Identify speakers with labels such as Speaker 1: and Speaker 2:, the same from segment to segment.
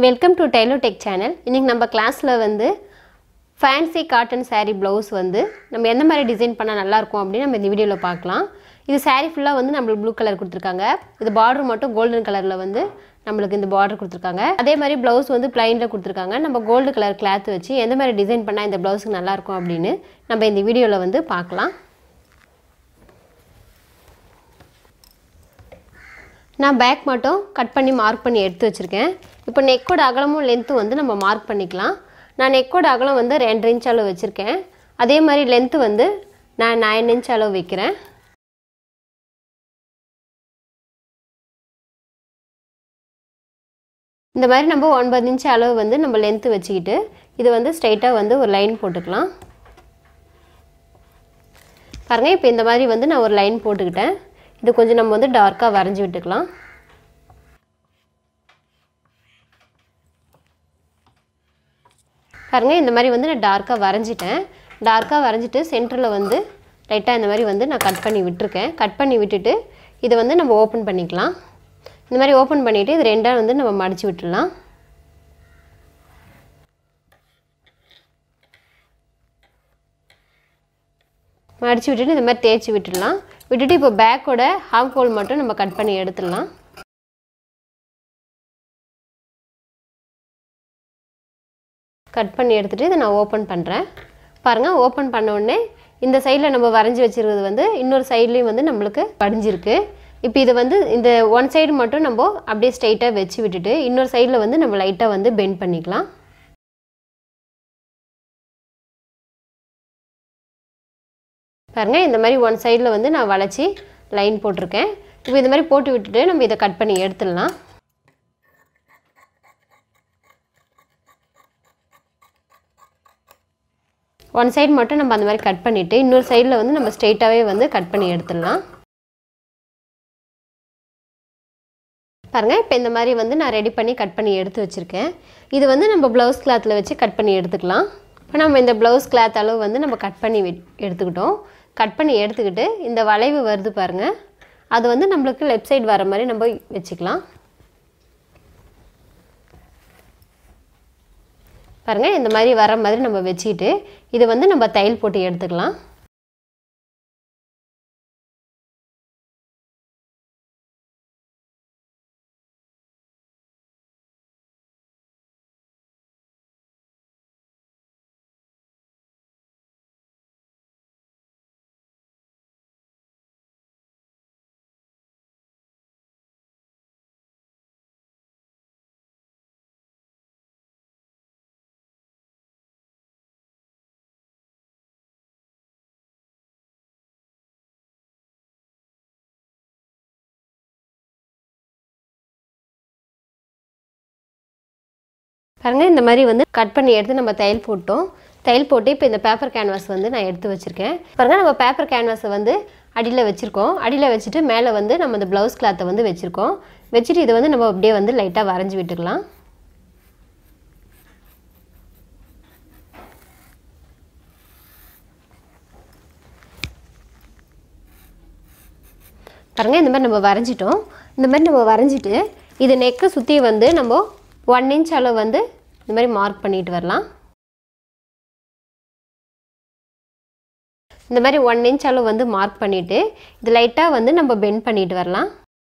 Speaker 1: welcome to டெய்லோ tech channel இன்றைக்கி நம்ம கிளாஸில் வந்து ஃபேன்சி காட்டன் saree ப்ளவுஸ் வந்து நம்ம எந்த மாதிரி டிசைன் பண்ணால் நல்லாயிருக்கும் அப்படின்னு நம்ம இந்த வீடியோவில் பார்க்கலாம் இது saree ஃபுல்லாக வந்து நம்மளுக்கு ப்ளூ கலர் கொடுத்துருக்காங்க இது பார்டர் மட்டும் கோல்டன் கலரில் வந்து நம்மளுக்கு இந்த பார்டர் கொடுத்துருக்காங்க அதே மாதிரி ப்ளவுஸ் வந்து பிளைனில் கொடுத்துருக்காங்க நம்ம கோல்டு கலர் கிளாத் வச்சு எந்த மாதிரி டிசைன் பண்ணால் இந்த ப்ளவுஸுக்கு நல்லாயிருக்கும் அப்படின்னு நம்ம இந்த வீடியோவில் வந்து பார்க்கலாம் நான் பேக் மட்டும் கட் பண்ணி மார்க் பண்ணி எடுத்து வச்சுருக்கேன் இப்போ நெக்கோட அகலமும் லென்த்தும் வந்து நம்ம மார்க் பண்ணிக்கலாம் நான் நெக்கோட அகலம் வந்து ரெண்டு இன்ச் அளவு வச்சுருக்கேன் அதே மாதிரி லென்த்து வந்து நான் நைன் இன்ச் அளவு வைக்கிறேன் இந்த மாதிரி நம்ம ஒன்பது இன்ச் அளவு வந்து நம்ம லென்த்து வச்சுக்கிட்டு இது வந்து ஸ்ட்ரைட்டாக வந்து ஒரு லைன் போட்டுக்கலாம் பாருங்கள் இப்போ இந்த மாதிரி வந்து நான் ஒரு லைன் போட்டுக்கிட்டேன் இது கொஞ்சம் நம்ம வந்து டார்க்காக வரைஞ்சி விட்டுக்கலாம் பாருங்கள் இந்த மாதிரி வந்து நான் டார்க்காக வரைஞ்சிட்டேன் டார்க்காக வரைஞ்சிட்டு சென்டரில் வந்து லைட்டாக இந்த மாதிரி வந்து நான் கட் பண்ணி விட்டுருக்கேன் கட் பண்ணி விட்டுட்டு இதை வந்து நம்ம ஓப்பன் பண்ணிக்கலாம் இந்த மாதிரி ஓப்பன் பண்ணிவிட்டு இது ரெண்டாக வந்து நம்ம மடித்து விட்டுடலாம் மடித்து விட்டுட்டு இந்த மாதிரி தேய்ச்சி விட்டுடலாம் விட்டுட்டு இப்போ பேக்கோட ஹாஃப் ஹோல் மட்டும் நம்ம கட் பண்ணி எடுத்துடலாம் கட் பண்ணி எடுத்துகிட்டு இதை நான் ஓப்பன் பண்ணுறேன் பாருங்கள் ஓப்பன் பண்ண உடனே இந்த சைடில் நம்ம வரைஞ்சி வச்சுருக்கிறது வந்து இன்னொரு சைட்லேயும் வந்து நம்மளுக்கு படிஞ்சிருக்கு இப்போ இதை வந்து இந்த ஒன் சைடு மட்டும் நம்ம அப்படியே ஸ்ட்ரைட்டாக வச்சு விட்டுட்டு இன்னொரு சைடில் வந்து நம்ம லைட்டாக வந்து பெண்ட் பண்ணிக்கலாம் பாருங்கள் இந்த மாதிரி ஒன் சைடில் வந்து நான் வளைச்சி லைன் போட்டிருக்கேன் இப்போ இந்த மாதிரி போட்டு விட்டுட்டு நம்ம இதை கட் பண்ணி எடுத்துடலாம் ஒன் சைடு மட்டும் நம்ம அந்த மாதிரி கட் பண்ணிவிட்டு இன்னொரு சைடில் வந்து நம்ம ஸ்ட்ரெயிட்டாகவே வந்து கட் பண்ணி எடுத்துடலாம் பாருங்கள் இப்போ இந்த மாதிரி வந்து நான் ரெடி பண்ணி கட் பண்ணி எடுத்து வச்சுருக்கேன் இது வந்து நம்ம ப்ளவுஸ் கிளாத்தில் வச்சு கட் பண்ணி எடுத்துக்கலாம் இப்போ நம்ம இந்த ப்ளவுஸ் கிளாத் அளவு வந்து நம்ம கட் பண்ணி எடுத்துக்கிட்டோம் கட் பண்ணி எடுத்துக்கிட்டு இந்த வளைவு வருது பாருங்கள் அது வந்து நம்மளுக்கு லெஃப்ட் சைடு வர மாதிரி நம்ம வச்சுக்கலாம் பாருங்கள் இந்த மாதிரி வர மாதிரி நம்ம வச்சுக்கிட்டு இது வந்து நம்ம தையல் போட்டு எடுத்துக்கலாம் பாருங்கள் இந்த மாதிரி வந்து கட் பண்ணி எடுத்து நம்ம தையல் போட்டோம் தையல் போட்டு இப்போ இந்த பேப்பர் கேன்வாஸ் வந்து நான் எடுத்து வச்சுருக்கேன் பாருங்கள் நம்ம பேப்பர் கேன்வாஸை வந்து அடியில் வச்சுருக்கோம் அடியில் வச்சுட்டு மேலே வந்து நம்ம இந்த ப்ளவுஸ் கிளாத்தை வந்து வச்சுருக்கோம் வச்சுட்டு இதை வந்து நம்ம அப்படியே வந்து லைட்டாக வரைஞ்சி விட்டுக்கலாம் பாருங்கள் இந்த மாதிரி நம்ம வரைஞ்சிட்டோம் இந்த மாதிரி நம்ம வரைஞ்சிட்டு இது நெக்கை சுற்றி வந்து நம்ம ஒன் இன்ச் அளவு வந்து இந்த மாதிரி மார்க் பண்ணிட்டு வரலாம் இந்த மாதிரி ஒன் இன்ச் அளவு வந்து மார்க் பண்ணிவிட்டு இது லைட்டாக வந்து நம்ம பெண்ட் பண்ணிட்டு வரலாம்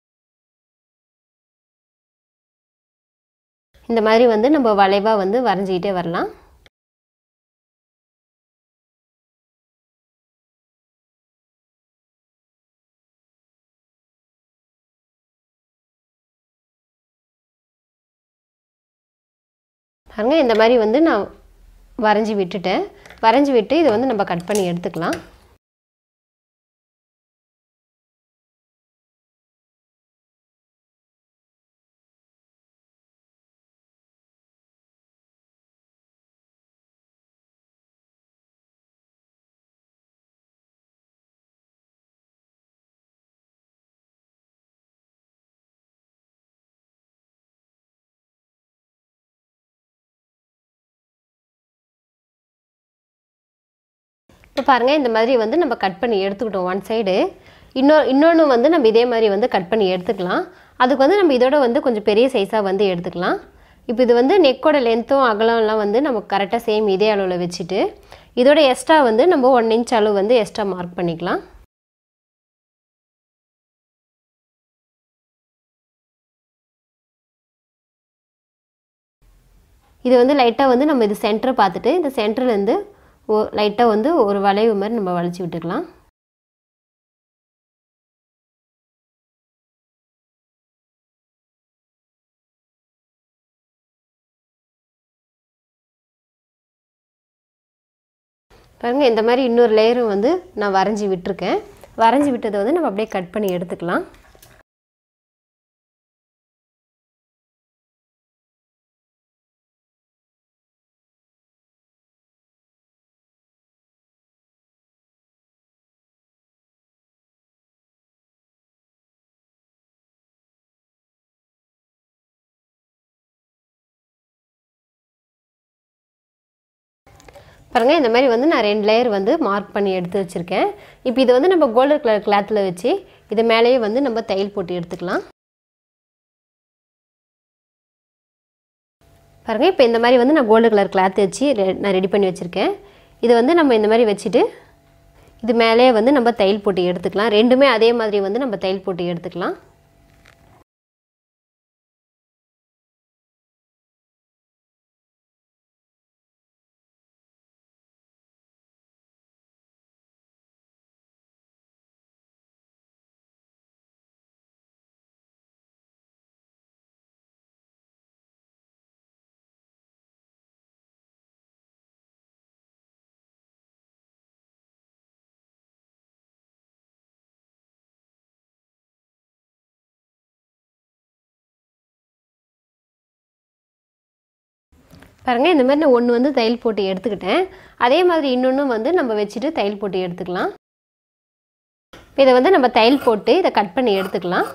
Speaker 1: இந்த மாதிரி வந்து நம்ம வளைவாக வந்து வரைஞ்சிக்கிட்டே வரலாம் பாருங்க இந்த மாதிரி வந்து நான் வரைஞ்சி விட்டுட்டேன் வரைஞ்சி விட்டு இதை வந்து நம்ம கட் பண்ணி எடுத்துக்கலாம் இப்போ பாருங்கள் இந்த மாதிரி வந்து நம்ம கட் பண்ணி எடுத்துக்கிட்டோம் ஒன் சைடு இன்னொரு இன்னொன்று வந்து நம்ம இதே மாதிரி வந்து கட் பண்ணி எடுத்துக்கலாம் அதுக்கு வந்து நம்ம இதோட வந்து கொஞ்சம் பெரிய சைஸாக வந்து எடுத்துக்கலாம் இப்போ இது வந்து நெக்கோட லென்த்தும் அகலம்லாம் வந்து நம்ம கரெக்டாக சேம் இதே அளவில் வச்சுட்டு இதோட எக்ஸ்ட்ரா வந்து நம்ம ஒன் இன்ச் அளவு வந்து எக்ஸ்ட்ரா மார்க் பண்ணிக்கலாம் இது வந்து லைட்டாக வந்து நம்ம இது சென்டரை பார்த்துட்டு இந்த சென்டர்லேருந்து ஓ லைட்டாக வந்து ஒரு வளைவு மாதிரி நம்ம வளைச்சி விட்டுக்கலாம் பாருங்கள் இந்த மாதிரி இன்னொரு லேயரும் வந்து நான் வரைஞ்சி விட்டுருக்கேன் வரைஞ்சி விட்டதை வந்து நம்ம அப்படியே கட் பண்ணி எடுத்துக்கலாம் பாருங்கள் இந்த மாதிரி வந்து நான் ரெண்டு லேயர் வந்து மார்க் பண்ணி எடுத்து வச்சுருக்கேன் இப்போ இது வந்து நம்ம கோல்டன் கலர் கிளாத்தில் வச்சு இது மேலேயே வந்து நம்ம தையல் போட்டு எடுத்துக்கலாம் பாருங்கள் இப்போ இந்த மாதிரி வந்து நான் கோல்டு கலர் கிளாத் வச்சு நான் ரெடி பண்ணி வச்சுருக்கேன் இது வந்து நம்ம இந்த மாதிரி வச்சுட்டு இது மேலேயே வந்து நம்ம தையல் போட்டு எடுத்துக்கலாம் ரெண்டுமே அதே மாதிரி வந்து நம்ம தையல் போட்டு எடுத்துக்கலாம் பாருங்கள் இந்த மாதிரி நான் ஒன்று வந்து தையல் போட்டு எடுத்துக்கிட்டேன் அதே மாதிரி இன்னொன்று வந்து நம்ம வச்சுட்டு தையல் போட்டு எடுத்துக்கலாம் இப்போ இதை வந்து நம்ம தையல் போட்டு இதை கட் பண்ணி எடுத்துக்கலாம்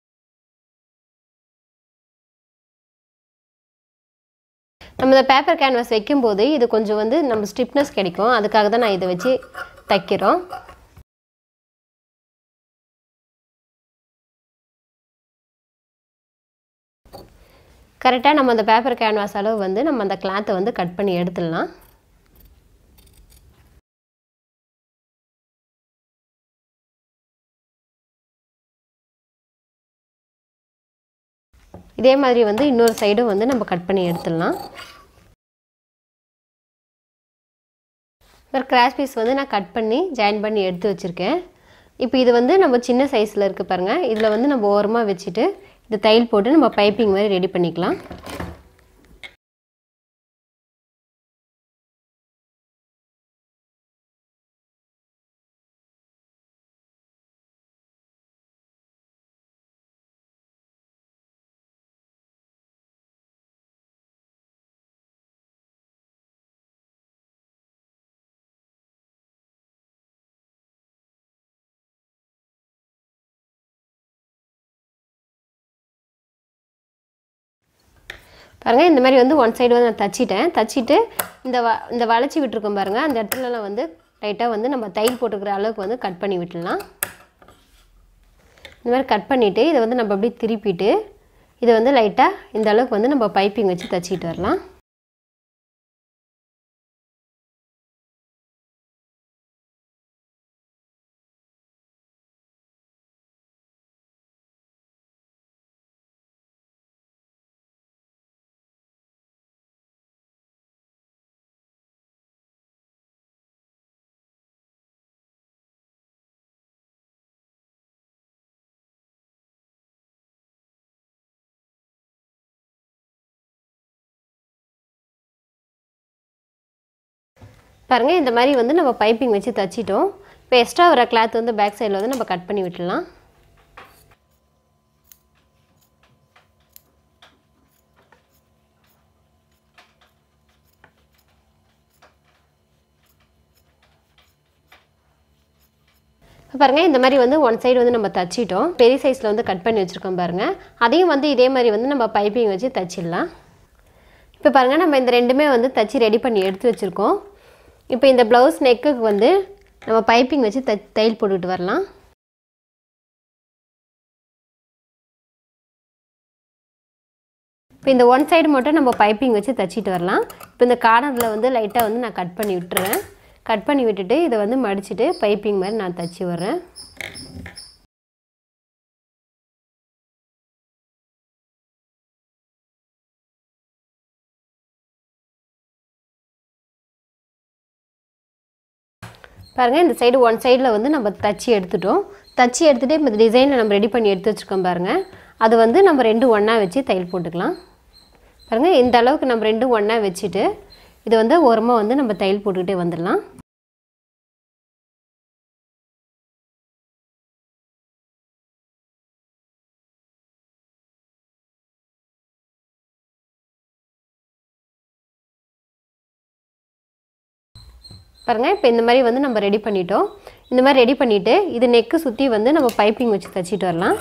Speaker 1: நம்ம இந்த பேப்பர் கேன்வாஸ் வைக்கும்போது இது கொஞ்சம் வந்து நம்ம ஸ்டிப்னஸ் கிடைக்கும் அதுக்காக தான் நான் இதை வச்சு தைக்கிறோம் கரெக்டாக நம்ம அந்த பேப்பர் கேன்வாஸ் அளவு வந்து நம்ம அந்த கிளாத்தை வந்து கட் பண்ணி எடுத்துடலாம் இதே மாதிரி வந்து இன்னொரு சைடும் வந்து நம்ம கட் பண்ணி எடுத்துடலாம் ஒரு கிராஸ் பீஸ் வந்து நான் கட் பண்ணி ஜாயின் பண்ணி எடுத்து வச்சுருக்கேன் இப்போ இது வந்து நம்ம சின்ன சைஸில் இருக்குது பாருங்கள் இதில் வந்து நம்ம ஓரமாக வச்சுட்டு இந்த தையல் போட்டு நம்ம பைப்பிங் மாதிரி ரெடி பண்ணிக்கலாம் பாருங்கள் இந்த மாதிரி வந்து ஒன் சைடு வந்து நான் தச்சிட்டேன் தச்சிட்டு இந்த வ இந்த வளைச்சி விட்டுருக்கோம் பாருங்கள் அந்த இடத்துலலாம் வந்து லைட்டாக வந்து நம்ம தையல் போட்டுக்கிற அளவுக்கு வந்து கட் பண்ணி விட்டுடலாம் இந்த மாதிரி கட் பண்ணிவிட்டு இதை வந்து நம்ம அப்படியே திருப்பிட்டு இதை வந்து லைட்டாக இந்த அளவுக்கு வந்து நம்ம பைப்பிங் வச்சு தச்சிட்டு வரலாம் பாருங்கள் இந்த மாதிரி வந்து நம்ம பைப்பிங் வச்சு தச்சிட்டோம் இப்போ எக்ஸ்ட்ரா வர கிளாத் வந்து பேக் சைடில் வந்து நம்ம கட் பண்ணி விட்டுடலாம் பாருங்கள் இந்த மாதிரி வந்து ஒன் சைடு வந்து நம்ம தச்சிட்டோம் பெரிய சைஸில் வந்து கட் பண்ணி வச்சுருக்கோம் பாருங்கள் அதையும் வந்து இதே மாதிரி வந்து நம்ம பைப்பிங் வச்சு தச்சிடலாம் இப்போ பாருங்கள் நம்ம இந்த ரெண்டுமே வந்து தச்சு ரெடி பண்ணி எடுத்து வச்சுருக்கோம் இப்போ இந்த ப்ளவுஸ் நெக்குக்கு வந்து நம்ம பைப்பிங் வச்சு த தையல் போட்டுக்கிட்டு வரலாம் இப்போ இந்த ஒன் சைடு மட்டும் நம்ம பைப்பிங் வச்சு தச்சிட்டு வரலாம் இப்போ இந்த கார்னரில் வந்து லைட்டாக வந்து நான் கட் பண்ணி விட்டுறேன் கட் பண்ணி விட்டுட்டு இதை வந்து மடிச்சுட்டு பைப்பிங் மாதிரி நான் தச்சு வரேன் பாருங்கள் இந்த சைடு ஒன் சைடில் வந்து நம்ம தச்சு எடுத்துட்டோம் தச்சு எடுத்துகிட்டு இப்போ இந்த டிசைனில் நம்ம ரெடி பண்ணி எடுத்து வச்சுருக்கோம் பாருங்கள் அது வந்து நம்ம ரெண்டும் ஒன்றா வச்சு தையல் போட்டுக்கலாம் பாருங்கள் இந்த அளவுக்கு நம்ம ரெண்டும் ஒன்றா வச்சுட்டு இது வந்து ஓரமாக வந்து நம்ம தையல் போட்டுக்கிட்டே வந்துடலாம் பாருங்கள் இப்போ இந்த மாதிரி வந்து நம்ம ரெடி பண்ணிட்டோம் இந்த மாதிரி ரெடி பண்ணிவிட்டு இது நெக்கு சுற்றி வந்து நம்ம பைப்பிங் வச்சு தச்சிட்டு வரலாம்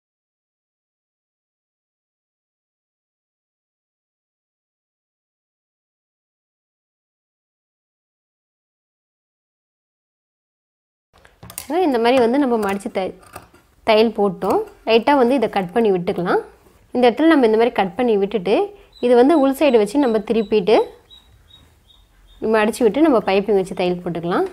Speaker 1: இந்த மாதிரி வந்து நம்ம மடித்து தை தையல் போட்டோம் லைட்டாக வந்து இதை கட் பண்ணி விட்டுக்கலாம் இந்த இடத்துல நம்ம இந்த மாதிரி கட் பண்ணி விட்டுட்டு இது வந்து உள் சைடு வச்சு நம்ம திருப்பிட்டு நம்ம அடித்து விட்டு நம்ம பைப்பிங் வச்சு தையல் போட்டுக்கலாம்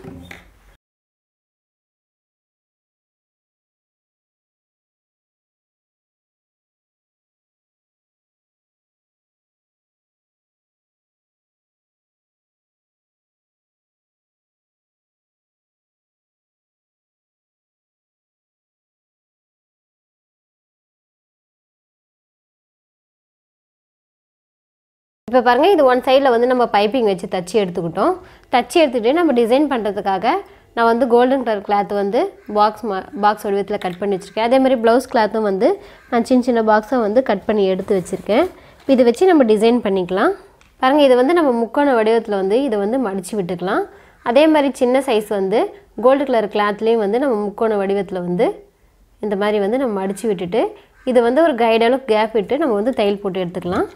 Speaker 1: இப்போ பாருங்கள் இது ஒன் சைடில் வந்து நம்ம பைப்பிங் வச்சு தச்சு எடுத்துக்கிட்டோம் தச்சு எடுத்துகிட்டு நம்ம டிசைன் பண்ணுறதுக்காக நான் வந்து கோல்டன் கலர் கிளாத் வந்து பாக்ஸ் மா பாக்ஸ் வடிவத்தில் கட் பண்ணி வச்சுருக்கேன் அதே மாதிரி ப்ளவுஸ் கிளாத்தும் வந்து நான் சின்ன சின்ன பாக்ஸை வந்து கட் பண்ணி எடுத்து வச்சுருக்கேன் இதை வச்சு நம்ம டிசைன் பண்ணிக்கலாம் பாருங்கள் இதை வந்து நம்ம முக்கோண வடிவத்தில் வந்து இதை வந்து மடித்து விட்டுக்கலாம் அதே மாதிரி சின்ன சைஸ் வந்து கோல்டு கலர் கிளாத்லேயும் வந்து நம்ம முக்கோண வடிவத்தில் வந்து இந்த மாதிரி வந்து நம்ம மடித்து விட்டுட்டு இதை வந்து ஒரு கைடளவுக்கு கேப் விட்டு நம்ம வந்து தையல் போட்டு எடுத்துக்கலாம்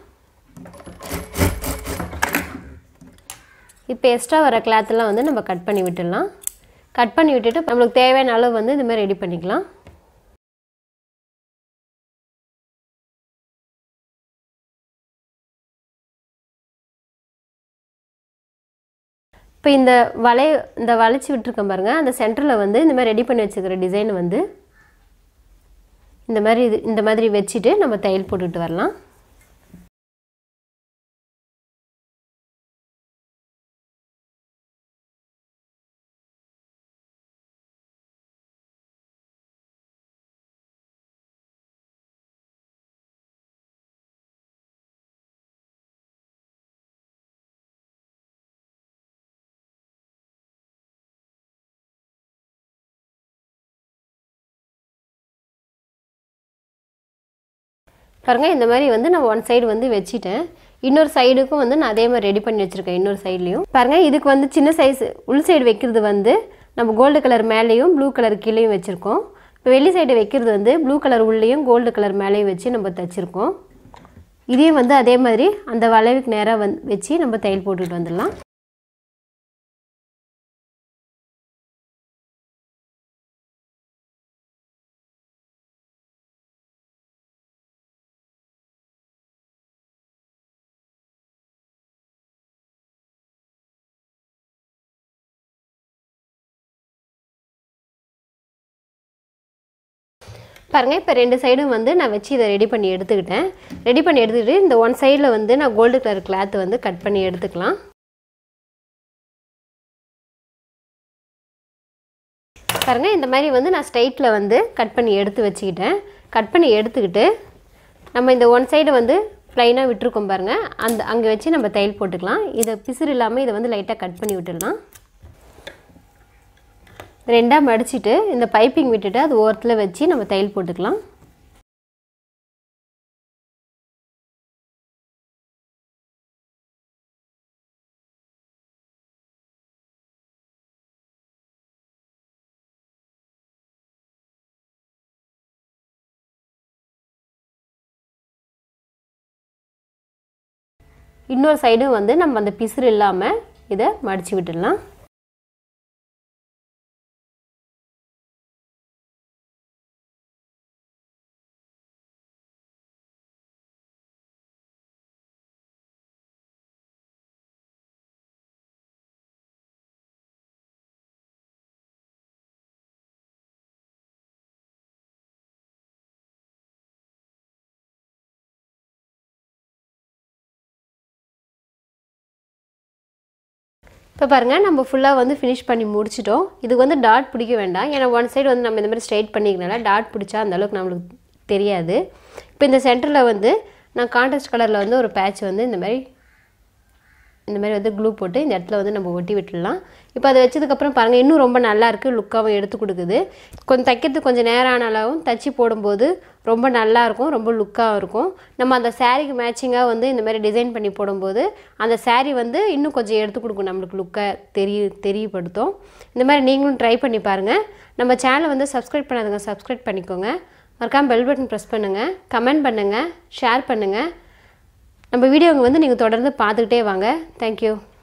Speaker 1: இப்போ எக்ஸ்ட்ரா வர கிளாத்தெல்லாம் வந்து நம்ம கட் பண்ணி விட்டுடலாம் கட் பண்ணி விட்டுட்டு நம்மளுக்கு தேவையான அளவு வந்து இந்த மாதிரி ரெடி பண்ணிக்கலாம் இப்போ இந்த வளை இந்த வளைச்சி விட்டுருக்கேன் பாருங்கள் அந்த சென்டரில் வந்து இந்த மாதிரி ரெடி பண்ணி வச்சுக்கிற டிசைன் வந்து இந்த மாதிரி இது இந்த மாதிரி வச்சுட்டு நம்ம தையல் போட்டுட்டு வரலாம் பாருங்கள் இந்த மாதிரி வந்து நான் ஒன் சைடு வந்து வச்சுட்டேன் இன்னொரு சைடுக்கும் வந்து நான் அதே மாதிரி ரெடி பண்ணி வச்சுருக்கேன் இன்னொரு சைட்லேயும் பாருங்கள் இதுக்கு வந்து சின்ன சைஸ் உள் சைடு வைக்கிறது வந்து நம்ம கோல்டு கலர் மேலேயும் ப்ளூ கலர் கீழேயும் வச்சுருக்கோம் இப்போ வெளி சைடு வைக்கிறது வந்து ப்ளூ கலர் உள்ளேயும் கோல்டு கலர் மேலேயும் வச்சு நம்ம தைச்சிருக்கோம் இதையும் வந்து அதே மாதிரி அந்த வளைவுக்கு நேராக வந்து வச்சு நம்ம தையல் போட்டுட்டு வந்துடலாம் பாருங்கள் இப்போ ரெண்டு சைடும் வந்து நான் வச்சு இதை ரெடி பண்ணி எடுத்துக்கிட்டேன் ரெடி பண்ணி எடுத்துக்கிட்டு இந்த ஒன் சைடில் வந்து நான் கோல்டு கலர் கிளாத் வந்து கட் பண்ணி எடுத்துக்கலாம் பாருங்கள் இந்த மாதிரி வந்து நான் ஸ்ட்ரைட்டில் வந்து கட் பண்ணி எடுத்து வச்சுக்கிட்டேன் கட் பண்ணி எடுத்துக்கிட்டு நம்ம இந்த ஒன் சைடு வந்து ப்ளைனாக விட்டுருக்கோம் பாருங்கள் அந்த அங்கே வச்சு நம்ம தையல் போட்டுக்கலாம் இதை பிசுறு இல்லாமல் இதை வந்து லைட்டாக கட் பண்ணி விட்டுடலாம் ரெண்டாக மடிச்சுட்டு இந்த பைப்பிங் விட்டுட்டு அது ஓரத்தில் வச்சு நம்ம தையல் போட்டுக்கலாம் இன்னொரு சைடும் வந்து நம்ம அந்த பிசுறு இல்லாமல் இதை மடித்து விட்டுடலாம் இப்போ பாருங்கள் நம்ம ஃபுல்லாக வந்து ஃபினிஷ் பண்ணி முடிச்சிட்டோம் இது வந்து டாட் பிடிக்க வேண்டாம் ஏன்னா ஒன் சைடு வந்து நம்ம இந்த மாதிரி ஸ்ட்ரைட் பண்ணிக்கிறனால டாட் பிடிச்சா அந்த அளவுக்கு நம்மளுக்கு தெரியாது இப்போ இந்த சென்டரில் வந்து நான் கான்ட்ராஸ்ட் கலரில் வந்து ஒரு பேட்ச் வந்து இந்த மாதிரி இந்த மாதிரி வந்து க்ளூ போட்டு இந்த இடத்துல வந்து நம்ம ஒட்டி விட்டுடலாம் இப்போ அதை வச்சதுக்கப்புறம் பாருங்கள் இன்னும் ரொம்ப நல்லா இருக்குது லுக்காகவும் எடுத்து கொடுக்குது கொஞ்சம் தைக்கிறதுக்கு கொஞ்சம் நேரம் ஆனாலும் தச்சு போடும்போது ரொம்ப நல்லா இருக்கும் ரொம்ப லுக்காகவும் இருக்கும் நம்ம அந்த சாரீக்கு மேட்சிங்காக வந்து இந்த மாதிரி டிசைன் பண்ணி போடும்போது அந்த saree வந்து இன்னும் கொஞ்சம் எடுத்து கொடுக்கும் நம்மளுக்கு லுக்கை தெரிய தெரியப்படுத்தும் இந்த மாதிரி நீங்களும் ட்ரை பண்ணி பாருங்கள் நம்ம சேனலை வந்து சப்ஸ்கிரைப் பண்ணாதுங்க சப்ஸ்கிரைப் பண்ணிக்கோங்க மறக்காம பெல் பட்டன் ப்ரெஸ் பண்ணுங்கள் கமெண்ட் பண்ணுங்கள் ஷேர் பண்ணுங்கள் நம்ம வீடியோங்க வந்து நீங்கள் தொடர்ந்து பார்த்துக்கிட்டே வாங்க தேங்க்யூ